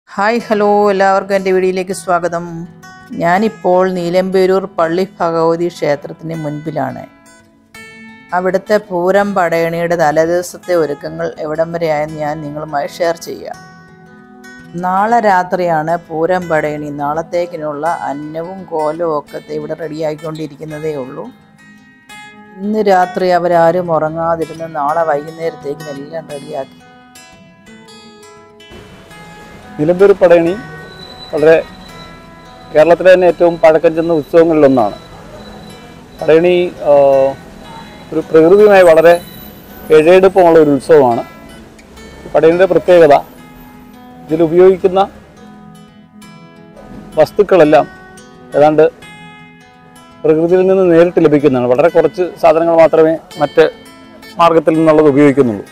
hi hello എല്ലാവർക്കും എൻ്റെ വീഡിയോയിലേക്ക് സ്വാഗതം ഞാനിപ്പോൾ നീലമ്പേരൂർ പള്ളി ഭഗവതി ക്ഷേത്രത്തിന് മുൻപിലാണ് അവിടുത്തെ പൂരം പടയണിയുടെ തലേദിവസത്തെ ഒരുക്കങ്ങൾ എവിടം വരെയായെന്ന് ഞാൻ നിങ്ങളുമായി ഷെയർ ചെയ്യാം നാളെ രാത്രിയാണ് പൂരം പടയണി നാളത്തേക്കിനുള്ള അന്നവും കോലവും ഒക്കെ ദേ ഇവിടെ റെഡിയാക്കിക്കൊണ്ടിരിക്കുന്നതേ ഉള്ളൂ ഇന്ന് രാത്രി അവരാരും ഉറങ്ങാതിരുന്ന് നാളെ വൈകുന്നേരത്തേക്കിനെല്ലാം റെഡിയാക്കി നിലമ്പൂർ പടയണി വളരെ കേരളത്തിലെ തന്നെ ഏറ്റവും പഴക്കം ചെന്ന ഉത്സവങ്ങളിലൊന്നാണ് പടയണി ആ, ഒരു പ്രകൃതിയുമായി വളരെ എഴയെടുപ്പമുള്ള ഒരു ഉത്സവമാണ് പടയണിയുടെ പ്രത്യേകത ഇതിൽ ഉപയോഗിക്കുന്ന വസ്തുക്കളെല്ലാം ഏതാണ്ട് പ്രകൃതിയിൽ നിന്ന് നേരിട്ട് ലഭിക്കുന്നതാണ് വളരെ കുറച്ച് സാധനങ്ങൾ മാത്രമേ മറ്റ് മാർഗത്തിൽ നിന്നുള്ളത് ഉപയോഗിക്കുന്നുള്ളൂ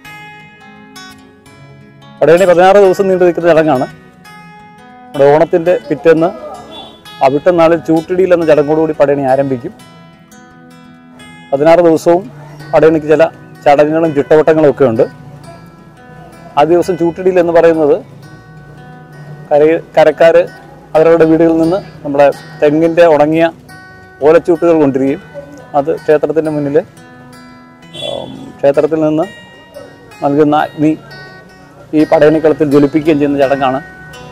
പടയണി പതിനാറ് ദിവസം നീണ്ടു നിൽക്കുന്ന ചടങ്ങാണ് നമ്മുടെ ഓണത്തിൻ്റെ പിറ്റേന്ന് അവിട്ട നാളിൽ ചൂട്ടിടിയിൽ എന്ന ചടങ്ങോടുകൂടി പടയണി ആരംഭിക്കും പതിനാറ് ദിവസവും പടയണിക്ക് ചില ചടങ്ങുകളും ചിട്ടവട്ടങ്ങളും ഒക്കെ ഉണ്ട് ആ ദിവസം ചൂട്ടിടിയിൽ എന്ന് പറയുന്നത് കര കരക്കാർ അവരവരുടെ വീടുകളിൽ നിന്ന് നമ്മുടെ തെങ്ങിൻ്റെ ഉണങ്ങിയ ഓലച്ചൂട്ടുകൾ കൊണ്ടുവരികയും അത് ക്ഷേത്രത്തിൻ്റെ മുന്നിൽ ഉം, ക്ഷേത്രത്തിൽ നിന്ന് നൽകുന്ന അഗ്നി ഈ പടയണിക്കളത്തിൽ ജ്വലിപ്പിക്കുകയും ചെയ്യുന്ന ചടങ്ങാണ്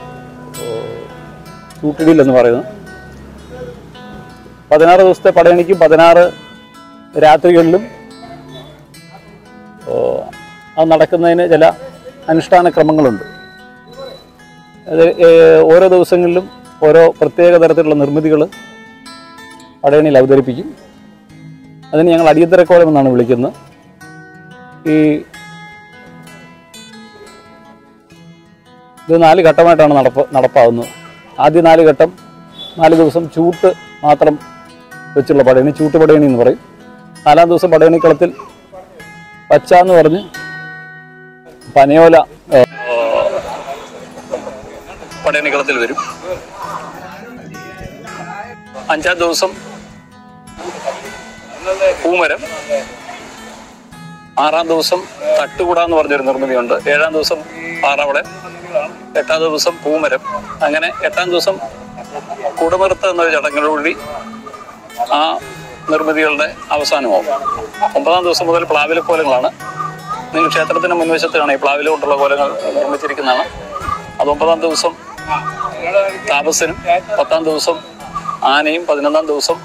ചൂട്ടിടിയിൽ എന്ന് പറയുന്നത് പതിനാറ് ദിവസത്തെ പടയണിക്കും പതിനാറ് രാത്രികളിലും ഓ, അത് നടക്കുന്നതിന് ചില അനുഷ്ഠാന ക്രമങ്ങളുണ്ട് അത് ഏ, ഓരോ ദിവസങ്ങളിലും ഓരോ പ്രത്യേക തരത്തിലുള്ള നിർമ്മിതികൾ പടയണിയിൽ അവതരിപ്പിക്കും അതിന് ഞങ്ങൾ അടിയന്തരക്കോലം എന്നാണ് വിളിക്കുന്നത് ഈ ഇത് നാല് ഘട്ടമായിട്ടാണ് നടപ്പ് നടപ്പാവുന്നത് ആദ്യ നാല് ഘട്ടം നാല് ദിവസം ചൂട്ട് മാത്രം വെച്ചുള്ള പടയണി ചൂട്ട് പടയണി എന്ന് പറയും നാലാം ദിവസം പടയണിക്കളത്തിൽ പച്ച എന്ന് പറഞ്ഞ് പനയോല ഏ, പടയണിക്കളത്തിൽ വരും അഞ്ചാം ദിവസം പൂമരം ആറാം ദിവസം തട്ടുകൂട എന്ന് പറഞ്ഞൊരു നിർമ്മിതിയുണ്ട് ഏഴാം ദിവസം പാറാവളൻ എട്ടാം ദിവസം പൂമരം അങ്ങനെ എട്ടാം ദിവസം കുടനിർത്ത് എന്നൊരു ചടങ്ങിലൂടി ആ നിർമ്മിതികളുടെ അവസാനമാവും ഒമ്പതാം ദിവസം മുതൽ പ്ലാവില കോലങ്ങളാണ് നിങ്ങൾ ക്ഷേത്രത്തിന് മുൻവശത്ത് കാണാം ഈ പ്ലാവില കൊണ്ടുള്ള കോലങ്ങൾ നിർമ്മിച്ചിരിക്കുന്നതാണ് അത് ഒമ്പതാം ദിവസം താപസനും പത്താം ദിവസം ആനയും പതിനൊന്നാം ദിവസം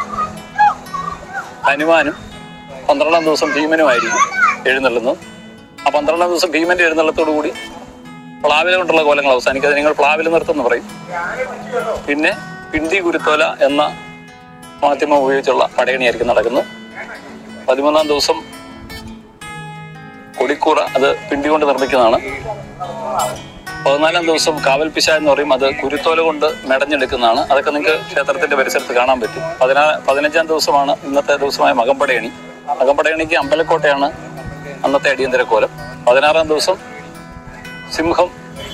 ഹനുമാനും പന്ത്രണ്ടാം ദിവസം ഭീമനുമായിരിക്കും എഴുന്നള്ളുന്നത് ആ പന്ത്രണ്ടാം ദിവസം ഭീമന്റെ എഴുന്നള്ളത്തോടു കൂടി പ്ലാവില കൊണ്ടുള്ള കോലങ്ങൾ അവസാനിക്കും അത് നിങ്ങൾ പ്ലാവില നിർത്തുന്നു പറയും പിന്നെ പിണ്ടി കുരുത്തോല എന്ന മാധ്യമം ഉപയോഗിച്ചുള്ള പടയണിയായിരിക്കും നടക്കുന്നത് പതിമൂന്നാം ദിവസം കൊടിക്കൂറ അത് പിണ്ടി കൊണ്ട് നിർമ്മിക്കുന്നതാണ് പതിനാലാം ദിവസം കാവൽപ്പിശ എന്ന് പറയും അത് കുരുത്തോല കൊണ്ട് മെടഞ്ഞെടുക്കുന്നതാണ് അതൊക്കെ നിങ്ങൾക്ക് ക്ഷേത്രത്തിന്റെ പരിസരത്ത് കാണാൻ പറ്റും പതിനാ പതിനഞ്ചാം ദിവസമാണ് ഇന്നത്തെ ദിവസമായ മകമ്പടയണി മകമ്പടയണിക്ക് അമ്പലക്കോട്ടയാണ് അന്നത്തെ അടിയന്തര കോലം പതിനാറാം ദിവസം സിംഹം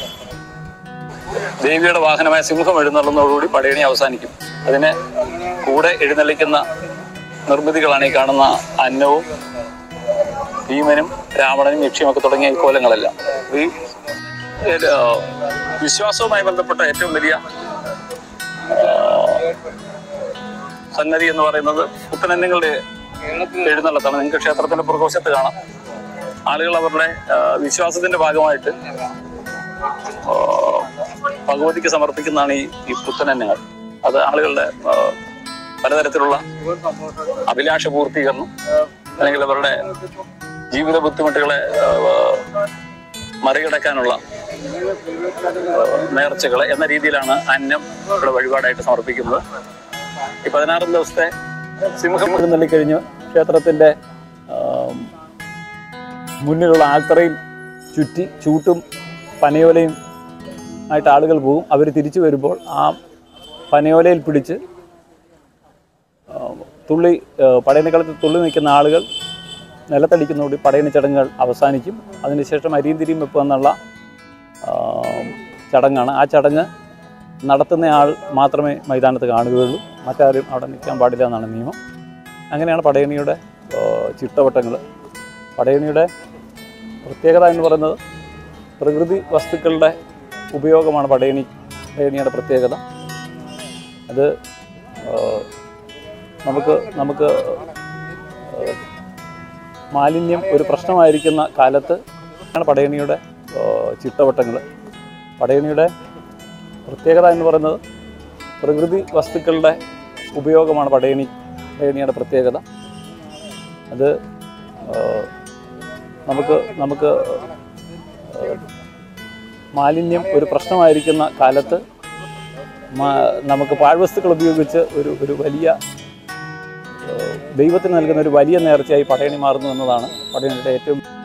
ദേവിയുടെ വാഹനമായ സിംഹം എഴുന്നള്ളുന്നതോടുകൂടി പടയണി അവസാനിക്കും അതിന് കൂടെ എഴുന്നള്ളിക്കുന്ന നിർമ്മിതികളാണ് ഈ കാണുന്ന അന്നവും ഭീമനും രാവണനും യക്ഷിയുമൊക്കെ തുടങ്ങിയ ഈ കോലങ്ങളെല്ലാം ഈ ഏത്, ആ, വിശ്വാസവുമായി ബന്ധപ്പെട്ട ഏറ്റവും വലിയ ആ, സംഗതി എന്ന് പറയുന്നത് പുത്തനന്നങ്ങളുടെ എഴുന്നള്ളത്താണ് നിങ്ങൾക്ക് ക്ഷേത്രത്തിന്റെ പുറകോശത്ത് കാണാം ആളുകൾ അവരുടെ ആ, വിശ്വാസത്തിന്റെ ഭാഗമായിട്ട് ആ, ഭഗവതിക്ക് സമർപ്പിക്കുന്നതാണ് ഈ ഈ പുത്തനന്നങ്ങൾ അത് ആളുകളുടെ ആ, പലതരത്തിലുള്ള അഭിലാഷ പൂർത്തീകരണം അല്ലെങ്കിൽ അവരുടെ ജീവിത ബുദ്ധിമുട്ടുകളെ ആ, മറികടക്കാനുള്ള നേർച്ചകൾ എന്ന രീതിയിലാണ് അന്നം ഇവിടെ വഴിപാടായിട്ട് സമർപ്പിക്കുന്നത് ഈ പതിനാറാം ദിവസത്തെ സിംഹം എഴുന്നള്ളിക്കഴിഞ്ഞ് ക്ഷേത്രത്തിന്റെ ആം, മുന്നിലുള്ള ആൽത്തറയിൽ ചുറ്റി ചൂട്ടും പനയോലയും ആയിട്ട് ആളുകൾ പോകും അവർ തിരിച്ചു വരുമ്പോൾ ആ പനയോലയിൽ പിടിച്ച് ആ, തുള്ളി ആ, പടയണിക്കളത്തിൽ തുള്ളി നിൽക്കുന്ന ആളുകൾ നിലത്തടിക്കുന്നതോടെ പടയണി ചടങ്ങുകൾ അവസാനിക്കും അതിനുശേഷം അരിയും തിരിയും വെപ്പ് എന്നുള്ള ആ, ചടങ്ങാണ് ആ ചടങ്ങ് നടത്തുന്ന ആൾ മാത്രമേ മൈതാനത്ത് കാണുകയുള്ളൂ മറ്റാരും അവിടെ നിൽക്കാൻ പാടില്ല എന്നാണ് നിയമം അങ്ങനെയാണ് പടയണിയുടെ ആ, ചിട്ടവട്ടങ്ങൾ പടയണിയുടെ പ്രത്യേകത എന്ന് പറയുന്നത് പ്രകൃതി വസ്തുക്കളുടെ ഉപയോഗമാണ് പടയണി പടയണിയുടെ പ്രത്യേകത അത് ആ, നമുക്ക് നമുക്ക് ആ, മാലിന്യം ഒരു പ്രശ്നമായിരിക്കുന്ന കാലത്ത് ആണ് പടയണിയുടെ ആ, ചിട്ടവട്ടങ്ങൾ പടയണിയുടെ പ്രത്യേകത എന്ന് പറയുന്നത് പ്രകൃതി വസ്തുക്കളുടെ ഉപയോഗമാണ് പടയണി പടയണിയുടെ പ്രത്യേകത അത് ആ, നമുക്ക് നമുക്ക് ആ, മാലിന്യം ഒരു പ്രശ്നമായിരിക്കുന്ന കാലത്ത് മാ- നമുക്ക് പാഴ്വസ്തുക്കൾ ഉപയോഗിച്ച് ഒരു ഒരു വലിയ ആ, ദൈവത്തിന് നൽകുന്ന ഒരു വലിയ നേർച്ചയായി പടയണി മാറുന്നു എന്നതാണ് പടയണിയുടെ ഏറ്റവും